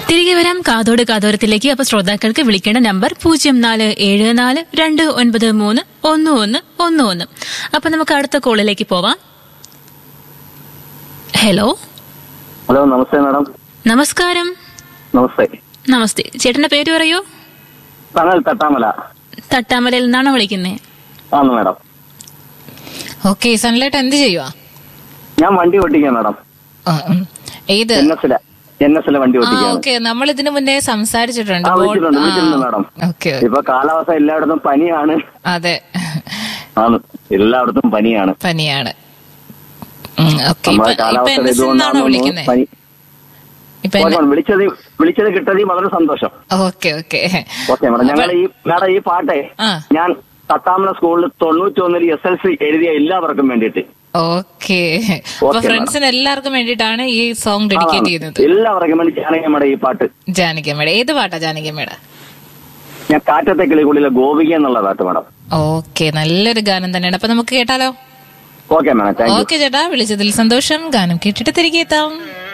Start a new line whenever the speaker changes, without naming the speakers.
തിരികെ വരാം കാതോട് കാതോരത്തിലേക്ക് അപ്പൊ ശ്രോതാക്കൾക്ക് വിളിക്കേണ്ട നമ്പർ പൂജ്യം നാല് ഏഴ് നാല് രണ്ട് ഒൻപത് മൂന്ന് ഒന്ന് ഒന്ന് ഒന്ന് ഒന്ന് അപ്പൊ നമുക്ക് അടുത്ത കോളിലേക്ക് പോവാം ഹലോ
ഹലോ നമസ്തേ മാഡം
നമസ്കാരം
നമസ്തേ
നമസ്തേ ചേട്ടന്റെ പേര് പറയൂ
തണൽ തട്ടാമല
തട്ടാമലയിൽ നിന്നാണോ വിളിക്കുന്നത്
ആണ് മാഡം
ഓക്കെ സൺലൈറ്റ് എന്ത് ചെയ്യുവാ
ഞാൻ വണ്ടി ഓട്ടിക്കാം മാഡം
ആ, ഉം. ഏത്
എൻ എസിലെ എൻ എസിലെ വണ്ടി
ആ
ഓട്ടിക്കാണ്
ഓക്കെ നമ്മൾ ഇതിനു മുന്നേ സംസാരിച്ചിട്ടുണ്ട്
ആ, വിളിച്ചിട്ടുണ്ട്, വിളിച്ചിട്ടുണ്ട്, മാഡം.
ഓക്കെ
ഇപ്പൊ കാലാവസ്ഥ എല്ലായിടത്തും പനിയാണ്
അതെ
ആണ് എല്ലായിടത്തും പനിയാണ്
പനിയാണ് ഓക്കെ
നമ്മുടെ
ഇപ്പൊ
കാലാവസ്ഥ
എൻ എസ്
ഇതുകൊണ്ടാണോ
വിളിക്കുന്നത്
പനി
ഇപ്പൊ
ഓക്കെ, മാഡം. വിളിച്ചത് വിളിച്ചത് കിട്ടതി വളരെ സന്തോഷം
ഓക്കെ ഓക്കെ
ഓക്കെ മാഡം ഞങ്ങൾ ഈ മാഡം ഈ പാട്ടേ
ആ.
ഞാൻ തട്ടാമല സ്കൂളിൽ തൊണ്ണൂറ്റി ഒന്നിൽ എസ് എൽ സി എഴുതിയ എല്ലാവർക്കും വേണ്ടിയിട്ട്
ഓക്കെ അപ്പൊ
Okay,
ഫ്രണ്ട്സിന് എല്ലാവർക്കും വേണ്ടിയിട്ടാണ് ഈ സോങ് ഡെഡിക്കേറ്റ് ചെയ്യുന്നത്
എല്ലാവർക്കും വേണ്ടി ജാനകിയമ്മയുടെ ഈ പാട്ട്
ജാനകിയമ്മയുടെ ഏത് പാട്ടാ ജാനകിയമ്മയുടെ
ഞാൻ കാറ്റത്തെ കിളിക്കുള്ളിലെ ഗോപിക എന്നുള്ള പാട്ട് മാഡം
ഓക്കെ നല്ലൊരു ഗാനം തന്നെയാണ് അപ്പൊ നമുക്ക് കേട്ടാലോ
okay madam thank you
okay ചേട്ടാ വിളിച്ചതിൽ സന്തോഷം ഗാനം കേട്ടിട്ട് തിരികെ എത്താം